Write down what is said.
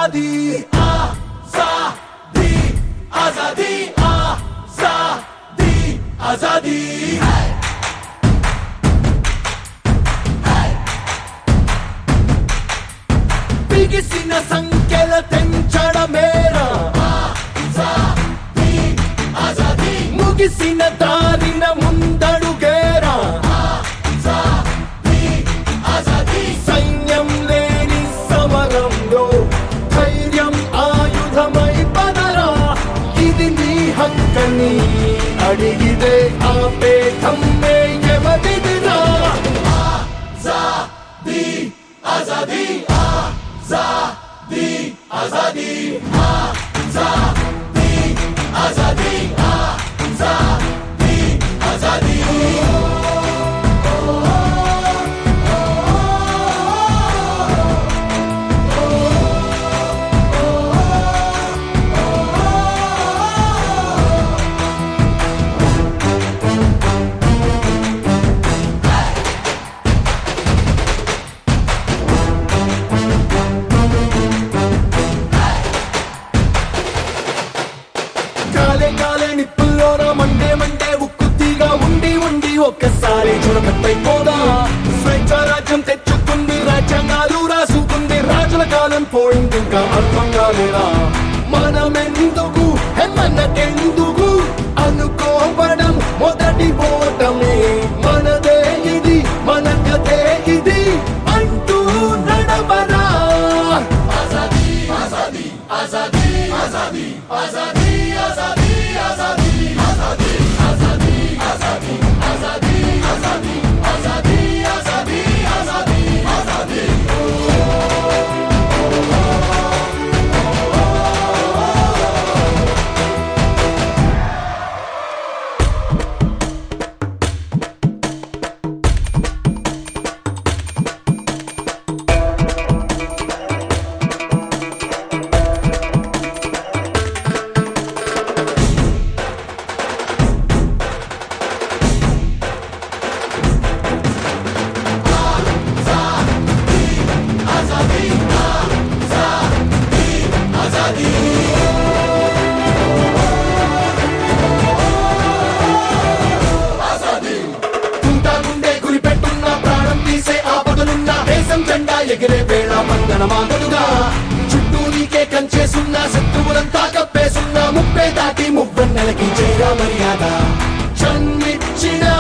आजादी आजादी आजादी आजादी आजादी బిగిసిన సంఖ్యల తెంచడమేరా ముగిసిన దారిన ముందడుగేరా సైన్యం లేని సమరంలో ధైర్యం ఆయుధమై పదరా ఇది నీ హక్కని అడిగితే ఆపే ధమ్మే ఎవరిదిరా ఆజాదీ ఆజాదీ ఆజాదీ ఆజాదీ ఆజాదీ ఆజాదీ ఆజాదీ ఆజాదీ కాలే కాలే నిప్పుల్లోన మండే మండే ఉక్కుతీగా ఉండి ఉండి ఒక్కసారి చురకట్టయిపోదా స్వేచ్ఛ రాజ్యం తెచ్చుకుంది రాజ్యాంగాలు రాసుకుంది రాజుల కాలం పోయింది ఇంకా అర్థం కాలేదా మనమెందుకు హెమ్మన్నకెందుకు అనుకోవడం మొదటి పోవటమే మనదే ఇది మన కథే ఇది అంటూ నడవరా ఆజాదీ ఆజాదీ ఆజాదీ ఆజాదీ ఆజాదీ ఆజాదీ ఆజాదీ ఆజాదీ ఆజాదీ ఆజాదీ ఆజాదీ ఆజాదీ ఆజాదీ ఆజాదీ ఆజాదీ ఆజాదీ తుంటా గుండె గురి పెట్టున్న ప్రాణం తీసే ఆపదలున్న దేశం జెండా ఎగిరే వేళ మందన మాదలుగా చుట్టూ నీకే కంచేసున్న శత్రువులంతా కప్పేసున్న ముప్పే దాటి మువ్వెన్నెలకి చేరా మర్యాద జన్మిచ్చిన